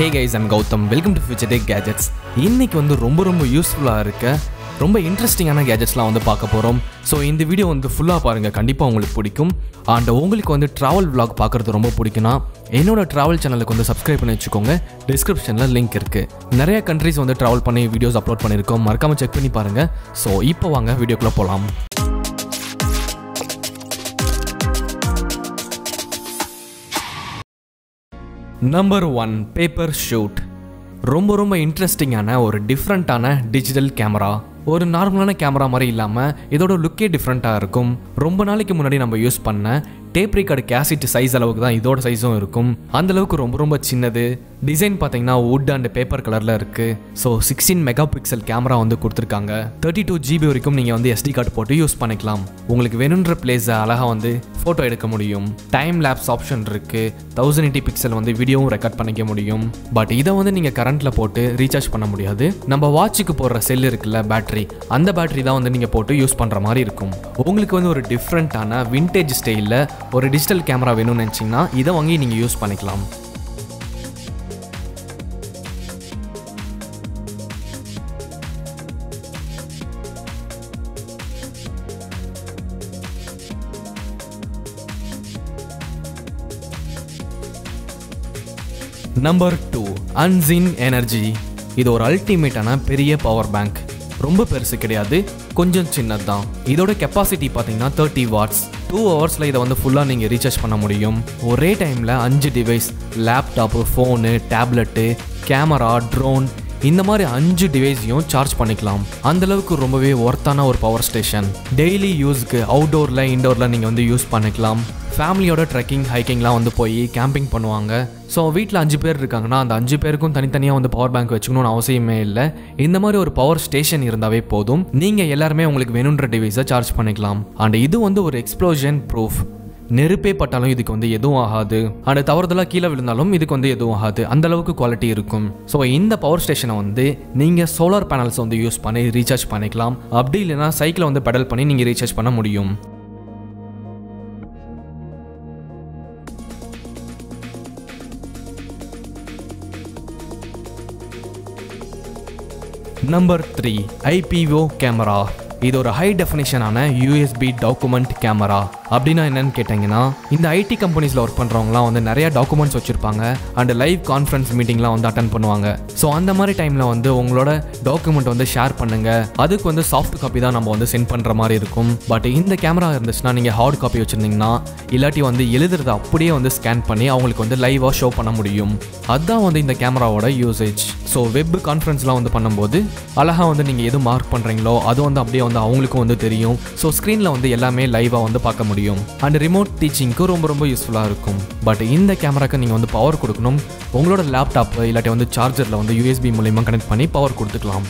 hey guys and Gautham welcome to future tech gadgets இன்னைக்கு வந்து ரொம்ப ரொம்ப யூஸ்ஃபுல்லாக இருக்க ரொம்ப இன்ட்ரெஸ்டிங்கான கேஜெட்ஸ்லாம் வந்து பார்க்க போகிறோம் ஸோ இந்த வீடியோ வந்து ஃபுல்லாக பாருங்கள் கண்டிப்பாக உங்களுக்கு பிடிக்கும் அண்ட் உங்களுக்கு வந்து ட்ராவல் vlog பார்க்குறது ரொம்ப பிடிக்கும்னா என்னோட ட்ராவல் சேனலுக்கு வந்து சப்ஸ்கிரைப் பண்ணி வச்சுக்கோங்க டிஸ்கிரிப்ஷனில் லிங்க் இருக்குது நிறைய கண்ட்ரிஸ் வந்து ட்ராவல் பண்ணி வீடியோஸ் அப்லோட் பண்ணியிருக்கோம் மறக்காமல் செக் பண்ணி பாருங்கள் ஸோ இப்போ வாங்க வீடியோக்குள்ளே போகலாம் நம்பர் ஒன் பேப்பர் ஷூட் ரொம்ப ரொம்ப இன்ட்ரெஸ்டிங்கான ஒரு டிஃப்ரெண்ட்டான டிஜிட்டல் கேமரா ஒரு நார்மலான கேமரா மாதிரி இல்லாமல் இதோட லுக்கே டிஃப்ரெண்ட்டாக இருக்கும் ரொம்ப நாளைக்கு முன்னாடி நம்ம யூஸ் பண்ண டேப் ரெக்கார்டு கேசிட் சைஸ் அளவுக்கு தான் இதோட சைஸும் இருக்கும் அந்த அளவுக்கு ரொம்ப ரொம்ப சின்னது டிசைன் பார்த்தீங்கன்னா வுட் அண்ட் பேப்பர் கலரில் இருக்குது so sixteen megapixel camera வந்து கொடுத்துருக்காங்க தேர்ட்டி டூ ஜிபி வரைக்கும் நீங்கள் வந்து எஸ்டி கார்டு போட்டு யூஸ் பண்ணிக்கலாம் உங்களுக்கு வேணுன்ற பிளேஸை அழகாக வந்து ஃபோட்டோ எடுக்க முடியும் டைம் லேப்ஸ் ஆப்ஷன் இருக்குது தௌசண்ட் எயிட்டி பிக்சல் வந்து வீடியோவும் ரெக்கார்ட் பண்ணிக்க முடியும் பட் இதை வந்து நீங்கள் கரண்ட்டில் போட்டு ரீசார்ஜ் பண்ண முடியாது நம்ம வாட்சுக்கு போடுற செல் இருக்குல்ல பேட்டரி அந்த பேட்டரி தான் வந்து நீங்கள் போட்டு யூஸ் பண்ணுற மாதிரி இருக்கும் உங்களுக்கு வந்து ஒரு டிஃப்ரெண்ட்டான விண்டேஜ் ஸ்டைலில் ஒரு டிஜிட்டல் கேமரா வேணும்னு நினச்சிங்கன்னா இதை வாங்கி நீங்கள் யூஸ் பண்ணிக்கலாம் நம்பர் டூ அன்சின் எனர்ஜி இது ஒரு அல்டிமேட்டான பெரிய பவர் பேங்க் ரொம்ப பெருசு கிடையாது கொஞ்சம் சின்னது தான் இதோட கெப்பாசிட்டி பார்த்தீங்கன்னா தேர்ட்டி வாட்ஸ் டூ ஹவர்ஸில் இதை வந்து ஃபுல்லாக நீங்கள் ரீசார்ஜ் பண்ண முடியும் ஒரே டைமில் அஞ்சு device laptop phone tablet camera drone இந்த மாதிரி அஞ்சு டிவைஸையும் சார்ஜ் பண்ணிக்கலாம் அந்த அளவுக்கு ரொம்பவே ஒர்த்தான ஒரு பவர் ஸ்டேஷன் டெய்லி யூஸ்க்கு அவுட்டோரில் இன்டோரில் நீங்கள் வந்து யூஸ் பண்ணிக்கலாம் ஃபேமிலியோட ட்ரெக்கிங் ஹைக்கிங்லாம் வந்து போய் கேம்பிங் பண்ணுவாங்க ஸோ வீட்டில் அஞ்சு பேர் இருக்காங்கன்னா அந்த அஞ்சு பேருக்கும் தனித்தனியாக வந்து பவர் பேங்க் வச்சுக்கணும்னு அவசியமே இல்லை இந்த மாதிரி ஒரு பவர் ஸ்டேஷன் இருந்தாவே போதும் நீங்கள் எல்லாருமே உங்களுக்கு வேணுன்ற டிவைஸை சார்ஜ் பண்ணிக்கலாம் அண்ட் இது வந்து ஒரு எக்ஸ்ப்ளோஷன் ப்ரூஃப் நெருப்பே பட்டாலும் இதுக்கு வந்து எதுவும் ஆகாது அண்ட் தவறுதலாக கீழே விழுந்தாலும் இதுக்கு வந்து எதுவும் ஆகாது அந்த அளவுக்கு குவாலிட்டி இருக்கும் ஸோ இந்த பவர் ஸ்டேஷனை வந்து நீங்கள் சோலார் பேனல்ஸ் வந்து யூஸ் பண்ணி ரீசார்ஜ் பண்ணிக்கலாம் அப்படி இல்லைன்னா சைக்கிளை வந்து பெடல் பண்ணி நீங்கள் ரீசார்ஜ் பண்ண முடியும் நம்பர் த்ரீ ஐபிஓ கேமரா இது ஒரு ஹை டெஃபினிஷனான யூஎஸ்பி டாக்குமெண்ட் கேமரா அப்படின்னா என்னன்னு கேட்டிங்கன்னா இந்த ஐடி கம்பெனிஸில் ஒர்க் பண்ணுறவங்களாம் வந்து நிறைய டாக்குமெண்ட்ஸ் வச்சுருப்பாங்க அண்ட் லைவ் கான்ஃபரன்ஸ் மீட்டிங்லாம் வந்து அட்டன் பண்ணுவாங்க ஸோ அந்த மாதிரி டைமில் வந்து உங்களோட டாக்குமெண்ட் வந்து ஷேர் பண்ணுங்க அதுக்கு வந்து சாஃப்ட் காப்பி தான் நம்ம வந்து சென்ட் பண்ணுற மாதிரி இருக்கும் பட் இந்த கேமரா இருந்துச்சுன்னா நீங்கள் ஹார்ட் காப்பி வச்சுருந்தீங்கன்னா இல்லாட்டி வந்து எழுதுறத அப்படியே வந்து ஸ்கேன் பண்ணி அவங்களுக்கு வந்து லைவாக ஷோ பண்ண முடியும் அதுதான் வந்து இந்த கேமராவோட யூசேஜ் ஸோ வெப் கான்ஃபரன்ஸ்லாம் வந்து பண்ணும்போது அழகாக வந்து நீங்கள் எது மார்க் பண்ணுறீங்களோ அது வந்து அப்படியே வந்து அவங்களுக்கும் வந்து தெரியும் ஸோ ஸ்க்ரீனில் வந்து எல்லாமே லைவாக வந்து பார்க்க முடியும் அண்ட் ரிமோட் டீச்சிங்க்கு ரொம்ப ரொம்ப யூஸ்ஃபுல்லாக இருக்கும் பட் இந்த கேமராக்கு நீங்கள் வந்து பவர் கொடுக்கணும் உங்களோட லேப்டாப் இல்லாட்டி வந்து சார்ஜரில் வந்து யூஎஸ்பி மூலியமாக கனெக்ட் பண்ணி பவர் கொடுத்துக்கலாம்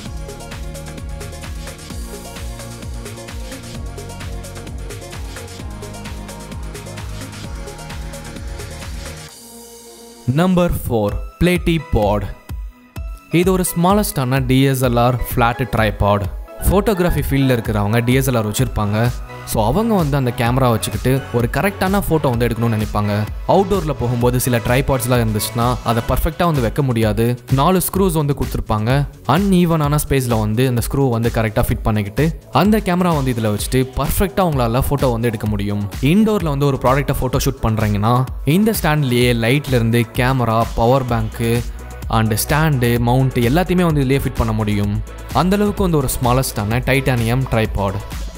நம்பர் ஃபோர் பிளேட்டி பாட் இது ஒரு ஸ்மாலஸ்டான டிஎஸ்எல்ஆர் ஃப்ளாட் ட்ரைபாட் ஃபோட்டோகிராஃபி ஃபீல்டில் இருக்கிறவங்க டிஎஸ்எல்ஆர் வச்சுருப்பாங்க ஸோ அவங்க வந்து அந்த கேமரா வச்சுக்கிட்டு ஒரு கரெக்டான ஃபோட்டோ வந்து எடுக்கணும்னு நினைப்பாங்க அவுட்டோரில் போகும்போது சில ட்ரைபாட்ஸ்லாம் இருந்துச்சுன்னா அதை பர்ஃபெக்டாக வந்து வைக்க முடியாது நாலு ஸ்க்ரூஸ் வந்து கொடுத்துருப்பாங்க அன்ஈவனான ஸ்பேஸில் வந்து அந்த ஸ்க்ரூ வந்து கரெக்டாக ஃபிட் பண்ணிக்கிட்டு அந்த கேமரா வந்து இதில் வச்சுட்டு பர்ஃபெக்டாக உங்களால் ஃபோட்டோ வந்து எடுக்க முடியும் இன்டோரில் வந்து ஒரு ப்ராடக்ட்டை ஃபோட்டோ ஷூட் பண்ணுறீங்கன்னா இந்த ஸ்டாண்ட்லேயே லைட்லேருந்து camera power bank and stand mount எல்லாத்தையுமே வந்து இதிலே ஃபிட் பண்ண முடியும் அந்த அளவுக்கு வந்து ஒரு ஸ்மாலஸ்டான டைட்டானியம் ட்ரைபாட்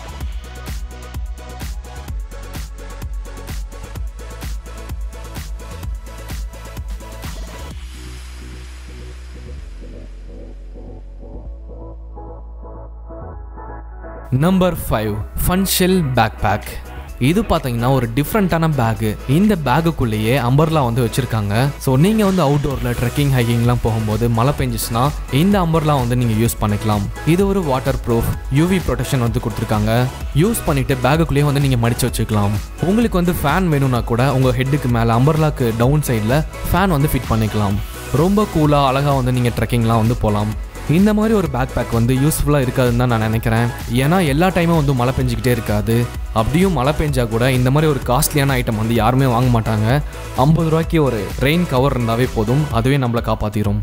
நம்பர் ஃபைவ் ஃபன்ஷெல் பேக் பேக் இது பார்த்தீங்கன்னா ஒரு டிஃப்ரெண்ட்டான பேகு இந்த பேகுக்குள்ளேயே அம்பர்லா வந்து வச்சுருக்காங்க ஸோ நீங்கள் வந்து அவுட்டோரில் ட்ரெக்கிங் ஹைக்கிங்லாம் போகும்போது மழை பெஞ்சிச்சுன்னா இந்த அம்பர்லா வந்து நீங்கள் யூஸ் பண்ணிக்கலாம் இது ஒரு வாட்டர் ப்ரூஃப் யூவி ப்ரொடெக்ஷன் வந்து கொடுத்துருக்காங்க யூஸ் பண்ணிவிட்டு பேகுக்குள்ளேயே வந்து நீங்கள் மடித்து வச்சுக்கலாம் உங்களுக்கு வந்து ஃபேன் வேணும்னா கூட உங்கள் ஹெட்டுக்கு மேலே அம்பர்லாக்கு டவுன் சைடில் ஃபேன் வந்து ஃபிட் பண்ணிக்கலாம் ரொம்ப கூலாக அழகாக வந்து நீங்கள் ட்ரெக்கிங்லாம் வந்து போகலாம் இந்த மாதிரி ஒரு பேக் பேக் வந்து யூஸ்ஃபுல்லாக இருக்காதுன்னு தான் நான் நினைக்கிறேன் ஏன்னா எல்லா டைமும் வந்து மழை பெஞ்சிக்கிட்டே இருக்காது அப்படியும் மழை பெஞ்சா கூட இந்த மாதிரி ஒரு காஸ்ட்லியான ஐட்டம் வந்து யாருமே வாங்க மாட்டாங்க ஐம்பது ரூபாய்க்கு ஒரு ரெயின் கவர் இருந்தாவே போதும் அதுவே நம்மளை காப்பாற்றிடும்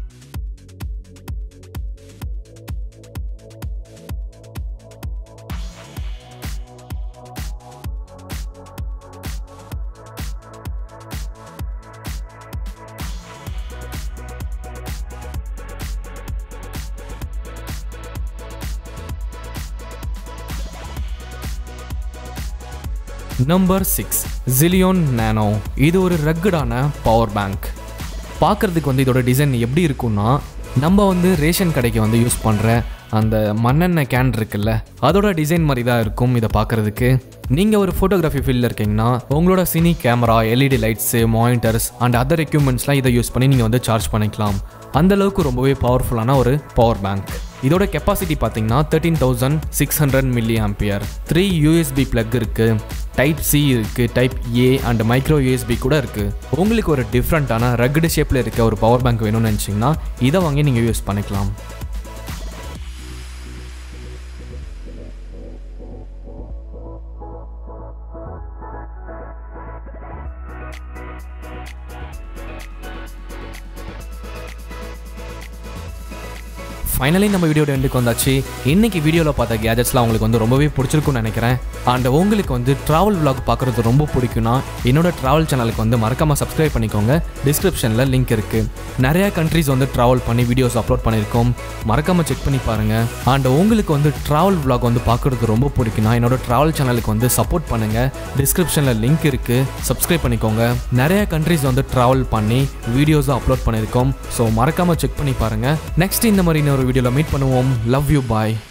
நம்பர் சிக்ஸ் ஜிலியோன் நேனோ இது ஒரு ரக்குடான பவர் பேங்க் பார்க்குறதுக்கு வந்து இதோட டிசைன் எப்படி இருக்கும்னா நம்ம வந்து ரேஷன் கடைக்கு வந்து யூஸ் பண்ணுற அந்த மண்ணெண்ணெய் கேன் இருக்குல்ல அதோட டிசைன் மாதிரி தான் இருக்கும் இதை பார்க்குறதுக்கு நீங்கள் ஒரு ஃபோட்டோகிராஃபி ஃபீல்டில் இருக்கீங்கன்னா உங்களோட cine camera LED lights monitors and other எக்யூப்மெண்ட்ஸ்லாம் இதை யூஸ் பண்ணி நீங்கள் வந்து சார்ஜ் பண்ணிக்கலாம் அந்த அளவுக்கு ரொம்பவே பவர்ஃபுல்லான ஒரு பவர் பேங்க் இதோட கெப்பாசிட்டி பார்த்தீங்கன்னா thirteen thousand six hundred milliampere three USB plug இருக்குது டைப் சி இருக்குது type A and micro USB கூட இருக்குது உங்களுக்கு ஒரு டிஃப்ரெண்ட்டான ரகடு ஷேப்பில் இருக்க ஒரு பவர் பேங்க் வேணும்னு நினச்சிங்கன்னா இதை வாங்கி நீங்கள் யூஸ் பண்ணிக்கலாம் ஃபைனலி நம்ம வீடியோட எண்டுக்கு வந்தாச்சு இன்னைக்கு வீடியோவில் பார்த்த கேஜெட்ஸ்லாம் உங்களுக்கு வந்து ரொம்பவே பிடிச்சிருக்கும்னு நினைக்கிறேன் அண்ட் உங்களுக்கு வந்து ட்ராவல் vlog பார்க்குறது ரொம்ப பிடிக்கும்னா என்னோட ட்ராவல் சேனலுக்கு வந்து மறக்காமல் சப்ஸ்கிரைப் பண்ணிக்கோங்க டிஸ்கிரிப்ஷனில் லிங்க் இருக்குது நிறையா கண்ட்ரிஸ் வந்து ட்ராவல் பண்ணி வீடியோஸ் அப்லோட் பண்ணியிருக்கோம் மறக்காமல் செக் பண்ணி பாருங்கள் அண்ட் உங்களுக்கு வந்து ட்ராவல் vlog வந்து பார்க்குறது ரொம்ப பிடிக்கும்னா என்னோட ட்ராவல் சேனலுக்கு வந்து சப்போர்ட் பண்ணுங்கள் டிஸ்கிரிப்ஷனில் லிங்க் இருக்குது சப்ஸ்கிரைப் பண்ணிக்கோங்க நிறைய கண்ட்ரிஸ் வந்து ட்ராவல் பண்ணி வீடியோஸும் அப்லோட் பண்ணியிருக்கோம் ஸோ மறக்காமல் செக் பண்ணி பாருங்கள் நெக்ஸ்ட் இந்த மாதிரி இன்னொரு வீடியோவில் மீட் பண்ணுவோம் லவ் யூ பாய்